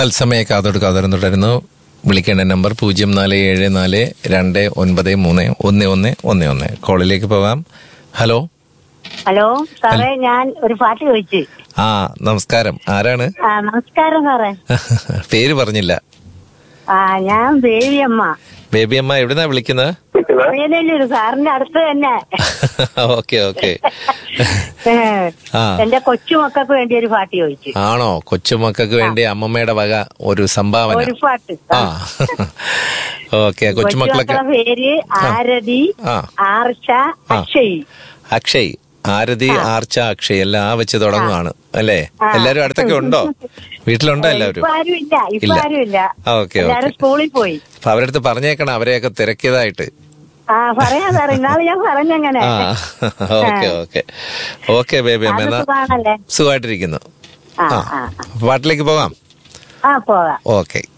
തത്സമയ കാതോട് കാതോരം തുടരുന്നു വിളിക്കേണ്ട നമ്പർ പൂജ്യം നാല് ഏഴ് നാല് രണ്ട് ഒൻപത് മൂന്ന് ഒന്ന് ഒന്ന് ഒന്ന് ഒന്ന് കോളിലേക്ക് പോകാം ഹലോ ഹലോ സാറേ ഞാൻ ഒരു പാട്ട് ചോദിച്ചു ആ നമസ്കാരം ആരാണ് ആ നമസ്കാരം സാറേ പേര് പറഞ്ഞില്ല ആ ഞാൻ ദേവിയമ്മ ബേബി അമ്മ എവിടുന്നാ വിളിക്കുന്നത് ഒരു സാറിന്റെ അടുത്ത് തന്നെ ഓക്കെ ഓക്കെ ഏ, ആ എന്റെ കൊച്ചുമക്കൾക്ക് വേണ്ടി ഒരു പാട്ട് ചോദിച്ചു ആണോ കൊച്ചുമക്കൾക്ക് വേണ്ടി അമ്മമ്മയുടെ വക ഒരു സംഭാവന ഒരു പാട്ട് ആ ഓക്കെ കൊച്ചുമക്കളൊക്കെ കൊച്ചുമക്കളുടെ പേര് ആരതി ആ. ആർച്ച ആ. അക്ഷയ് അക്ഷയ് ആരതി ആർച്ച അക്ഷയ് എല്ലാം ആ വെച്ച് തുടങ്ങുവാണ് അല്ലേ എല്ലാരും അടുത്തൊക്കെ ഉണ്ടോ വീട്ടിലുണ്ടോ എല്ലാവരും ഇപ്പൊ ആരും ഇല്ല ഇപ്പൊ ഇല്ല. ആരും ഇല്ല ആ, ഓക്കെ, എല്ലാരും ഓക്കെ. സ്കൂളിൽ പോയി അപ്പൊ അവരുടെ അടുത്ത് പറഞ്ഞേക്കണം അവരെയൊക്കെ തിരക്കിയതായിട്ട് ആ പറയാ സാറേ ഇന്നാള് ഞാൻ പറഞ്ഞങ്ങനെ ആ ഓക്കെ ഓക്കെ ഓക്കെ ബേബി അമ്മ അത് എന്നാ സുഖാണല്ലേ സുഖമായിട്ടിരിക്കുന്നു ആ ആ ആ പാട്ടിലേക്ക് പോകാം ആ പോകാം ഓക്കെ